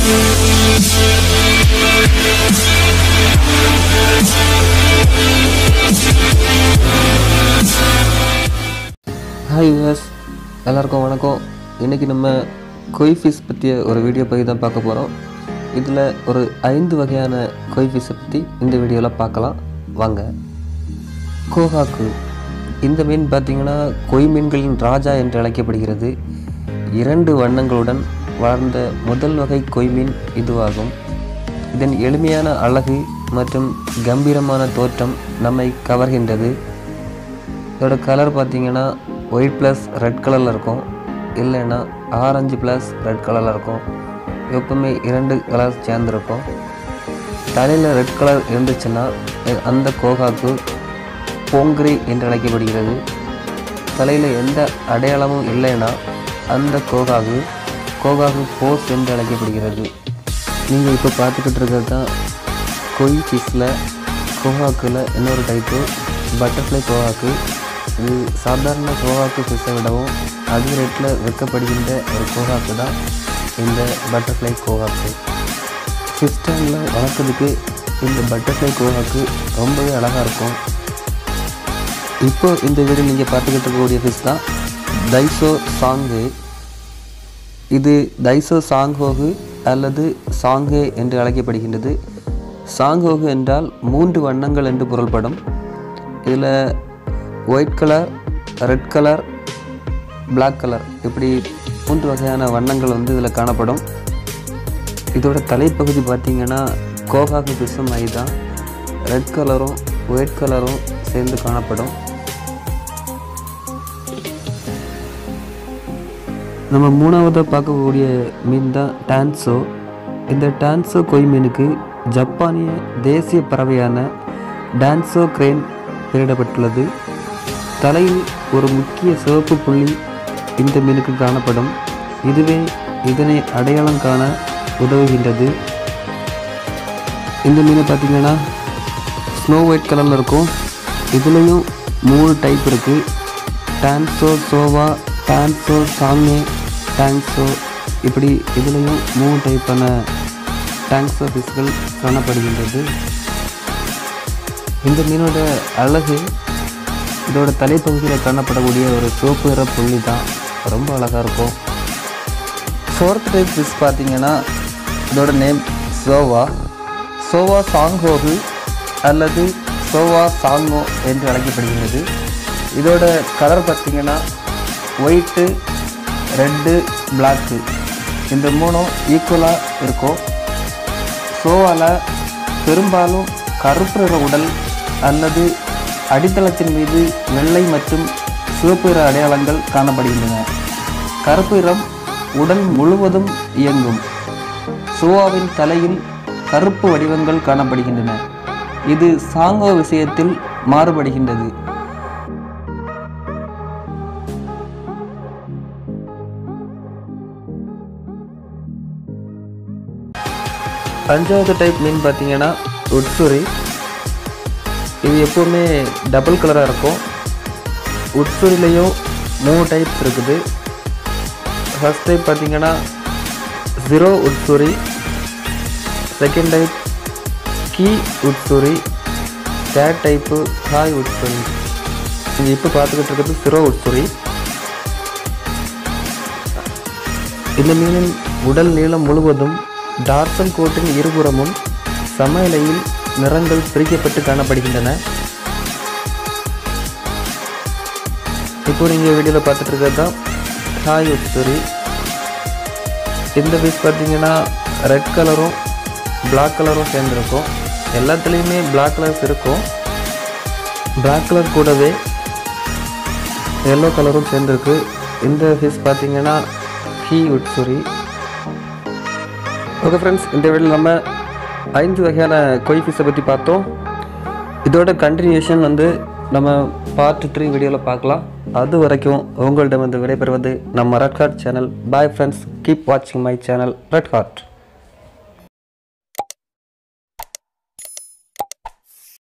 hi US எல்லாருக்கும் வணக்கம் இன்றைக்கி நம்ம கொய் ஃபிஷ் பற்றிய ஒரு வீடியோ பற்றி தான் பார்க்க போகிறோம் இதில் ஒரு ஐந்து வகையான கொய் ஃபிஷ்ஷை பற்றி இந்த வீடியோவில் பார்க்கலாம் வாங்க கோகாக்கு இந்த மீன் பார்த்திங்கன்னா கொய் மீன்களின் ராஜா என்று அழைக்கப்படுகிறது இரண்டு வண்ணங்களுடன் வளர்ந்த முதல் வகை கொய் மீன் இதுவாகும் இதன் எளிமையான அழகு மற்றும் கம்பீரமான தோற்றம் நம்மை கவர்கின்றது இதோட கலர் பார்த்தீங்கன்னா ஒயிட் ப்ளஸ் ரெட் கலரில் இருக்கும் இல்லைன்னா ஆரஞ்சு ப்ளஸ் ரெட் கலரில் இருக்கும் எப்பவுமே இரண்டு கலர் சேர்ந்துருக்கும் தலையில் ரெட் கலர் இருந்துச்சுன்னா எ- அந்த கோகாக்கு போங்கிரி என்று அழைக்கப்படுகிறது தலையில் எந்த அடையாளமும் இல்லைன்னா அந்த கோகாகு கோகாகு போஸ் என்று அழைக்கப்படுகிறது நீங்கள் இப்போ பார்த்துக்கிட்டு இருக்கிறது தான் கொய் ஃபிஷ்ஷில் கோகாக்கில் இன்னொரு டைப்பு பட்டர்ஃப்ளை கோகாக்கு இது சாதாரண கோகாக்கு ஃபிஷ்ஷை விடவும் அதிக ரேட்டில் விற்கப்படுகின்ற ஒரு கோகாக்கு தான் இந்த பட்டர்ஃப்ளை கோகாக்கு ஃபிஷ் டேங்கில் வளர்க்குறதுக்கு இந்த பட்டர்ஃப்ளை கோகாக்கு ரொம்பவே அழகாக இருக்கும் இப்போ இந்த வீடியோ நீங்கள் பார்த்துக்கிட்டு இருக்கக்கூடிய ஃபிஷ் தான் தைசோ சாங்கு இது தைசோ சாங்ஹோகு அல்லது சாங்கே என்று அழைக்கப்படுகின்றது சாங்ஹோகு என்றால் மூன்று வண்ணங்கள் என்று பொருள்படும் இதில் white colour red colour Black colour இப்படி மூன்று வகையான வண்ணங்கள் வந்து இதில் காணப்படும் இதோட தலைப்பகுதி பார்த்தீங்கன்னா கோகாக்கு பிசும் மை தான் ரெட் கலரும் ஒயிட் கலரும் சேர்ந்து காணப்படும் நம்ம மூணாவதாக பார்க்கக்கூடிய மீன் தான் டான்சோ இந்த டான்சோ கொய் மீனுக்கு ஜப்பானிய தேசிய பறவையான டான்சோ கிரேன் பெயரிடப்பட்டுள்ளது தலையில் ஒரு முக்கிய சிவப்பு புள்ளி இந்த மீனுக்கு காணப்படும் இதுவே இதனை அடையாளம் காண உதவுகின்றது இந்த மீனை பார்த்தீங்கன்னா ஸ்னோ ஒயிட் கலரில் இருக்கும் இதுலேயும் மூணு டைப் இருக்குது டான்சோ சோவா டான்சோ சாங்கே டாங்ஸோ இப்படி இதுலேயும் மூணு டைப்பான டாங்ஸோ ஃபிஷ்கள் காணப்படுகின்றது இந்த மீனோட அழகு இதோட தலைப்பகுதியில் காணப்படக்கூடிய ஒரு சிவப்பு நிற புள்ளி தான் ரொம்ப அழகாக இருக்கும் ஃபோர்த் டைப் ஃபிஷ் பார்த்தீங்கன்னா இதோட நேம் சோவா சோவா சாங்கோகு அல்லது சோவா சாங்கோ என்று அழைக்கப்படுகிறது இதோட கலர் பார்த்தீங்கன்னா ஒயிட்டு ரெட்டு பிளாக்கு இந்த மூணும் ஈக்குவலாக இருக்கும் சோவாவில் பெரும்பாலும் கருப்பு நிற உடல் அல்லது அடித்தளத்தின் மீது வெள்ளை மற்றும் சிவப்பு நிற அடையாளங்கள் காணப்படுகின்றன கருப்பு நிறம் உடல் முழுவதும் இயங்கும் சோவாவின் தலையில் கருப்பு வடிவங்கள் காணப்படுகின்றன இது சாங்கோ விஷயத்தில் மாறுபடுகின்றது அஞ்சாவது டைப் மீன் பார்த்தீங்கன்னா உட்சுரி இது எப்போவுமே டபுள் கலராக இருக்கும் உட்சுரிலையும் மூணு டைப்ஸ் இருக்குது ஃபர்ஸ்ட் டைப் பார்த்தீங்கன்னா ஜீரோ உட்சுரி செகண்ட் டைப் கீ உட்சுரி தேர்ட் டைப்பு ஹாய் உட்சுரி நீங்கள் இப்போ பார்த்துக்கிட்டு இருக்கிறது சிரோ உட்சுரி இந்த மீனின் உடல் நீளம் முழுவதும் டார்சல் கோட்டின் இருபுறமும் சம இலையில் நிறங்கள் பிரிக்கப்பட்டு காணப்படுகின்றன இப்போ நீங்கள் வீடியோவில் பார்த்துட்டு இருக்கிறது தான் ஹாய் உட்சுரி இந்த பீஸ் பார்த்தீங்கன்னா ரெட் கலரும் Black கலரும் சேர்ந்துருக்கும் எல்லாத்துலேயுமே Black கலர்ஸ் இருக்கும் Black கலர் கூடவே எல்லோ கலரும் சேர்ந்துருக்கு இந்த ஃபிஷ் பார்த்தீங்கன்னா ஹீ உட்சுரி ஓகே ஃப்ரெண்ட்ஸ் இந்த வீடியோவில் நம்ம ஐந்து வகையான கொய் ஃபிஷ்ஷை பற்றி பார்த்தோம் இதோட கண்டினியூஷன் வந்து நம்ம பார்ட் த்ரீ வீடியோவில் பார்க்கலாம் அது வரைக்கும் உங்களிடம் வந்து விடைபெறுவது நம்ம red heart channel bye friends keep வாட்சிங் மை சேனல் ரெட் ஹார்ட்